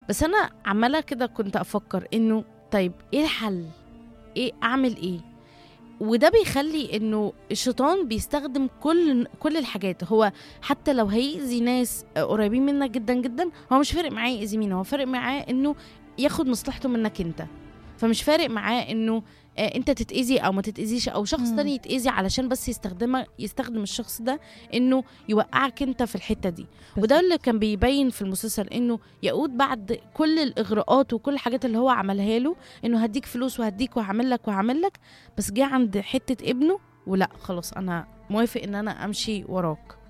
بس انا عماله كده كنت افكر انه طيب ايه الحل ايه اعمل ايه وده بيخلي انه الشيطان بيستخدم كل كل الحاجات هو حتى لو هيأذي ناس قريبين منك جدا جدا هو مش فارق معاه يأذي مين هو فارق معاه انه ياخد مصلحته منك انت فمش فارق معاه انه آه، انت تتأذي او ما تتأذيش او شخص مم. تاني يتأذي علشان بس يستخدمك يستخدم الشخص ده انه يوقعك انت في الحتة دي وده اللي كان بيبين في المسلسل انه يقود بعد كل الاغراءات وكل الحاجات اللي هو عملها له انه هديك فلوس وهديك وهعمل لك وهعمل لك بس جه عند حته ابنه ولا خلاص انا موافق ان انا امشي وراك